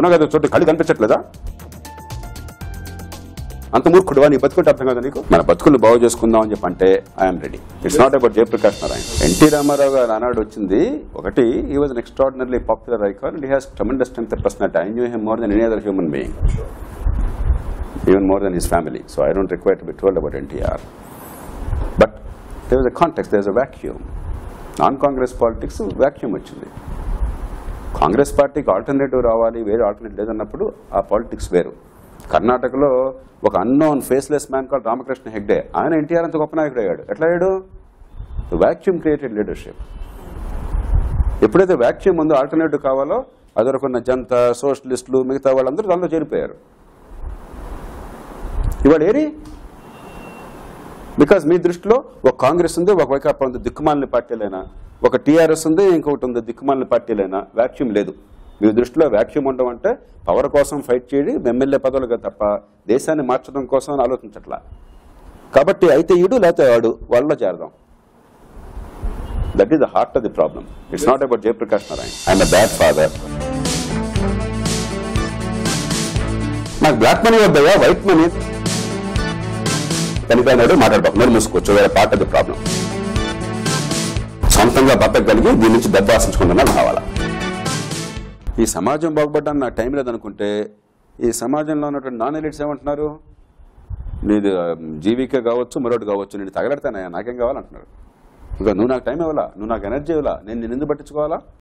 అవునా కదా చోట కళ్ళు కనిపించట్లేదా అంత మూర్ఖుడువా నీ బతుకుంటే అర్థం కదా నీకు మన బతుకులు బాగు చేసుకుందాం అని చెప్పి అంటే I'm ready it's not about Jayaprakash Narayan NT Rama Rao ఆనాడు వచ్చింది ఒకటి ఈ was an extraordinarily popular icon and he has tremendous strength personality I knew him more than any other human being even more than his family so I don't require to be told about NTR but there was a context there a vacuum non Congress politics vacuum వచ్చింది కాంగ్రెస్ పార్టీకి alternative రావాలి వేరే alternative లేదన్నప్పుడు ఆ politics వేరు కర్ణాటకలో ఒక unknown faceless man call Ramakrishna Hegde ఆయన ఎన్టీఆర్ అంత గొప్ప నాయకుడు అయ్యాడు ఎట్లా అయ్యాడు వ్యాక్యూమ్ క్రియేటెడ్ లీడర్షిప్ ఎప్పుడైతే వ్యాక్యూమ్ ఉందో ఆల్టర్నేటివ్ కావాలో అదొరకున్న జనత సోషలిస్టులు మిగతా వాళ్ళందరూ దానిలో చేరిపోయారు ఇవాళ ఏరి బికాజ్ మీ దృష్టిలో ఒక కాంగ్రెస్ ఉంది ఒక వైకాపా ఉంది దిక్కుమాలిన పార్టీలైనా ఒక టీఆర్ఎస్ ఉంది ఇంకొకటి ఉంది దిక్కుమాలిన పార్టీలైనా వ్యాక్యూమ్ లేదు మీ దృష్టిలో వ్యాక్యూమ్ ఉండడం అంటే పవర్ కోసం ఫైట్ చేయడం ఎమ్మెల్యే పదవులుగా తప్ప దేశాన్ని మార్చడం కోసం ఆలోచించట్లా కాబట్టి అయితే ఈడు లేకపోతే వాడు వాళ్ళలో చేరదాం that is the heart of the problem it's not about Jayaprakash Narayan I'm bad father నాకు బ్లాక్ మనీ వద్దయా వైట్ మనీ చనిపోయినాడు మాట్లాడబాకు నోరు మూసుకోవచ్చు వేరే పార్ట్ ఆఫ్ ది ప్రాబ్లం సొంతంగా బతకగలిగి దీని నుంచి దెబ్బ ఆశించుకుంటున్నా కావాలా ఈ సమాజం బాగుపడ్డానికి నాకు టైం లేదనుకుంటే ఈ సమాజంలో ఉన్నటువంటి నాన్ ఎలిట్స్ ఏమంటున్నారు నీది జీవికే కావచ్చు మరొకటి కావచ్చు నేను తగలడతానయ్యా నాకేం కావాలంటున్నారు ఇంకా నువ్వు నాకు టైం ఇవ్వాలా నువ్వు నాకు ఎనర్జీ ఇవ్వాలా నేను నిన్ను ఎందుకు పట్టించుకోవాలా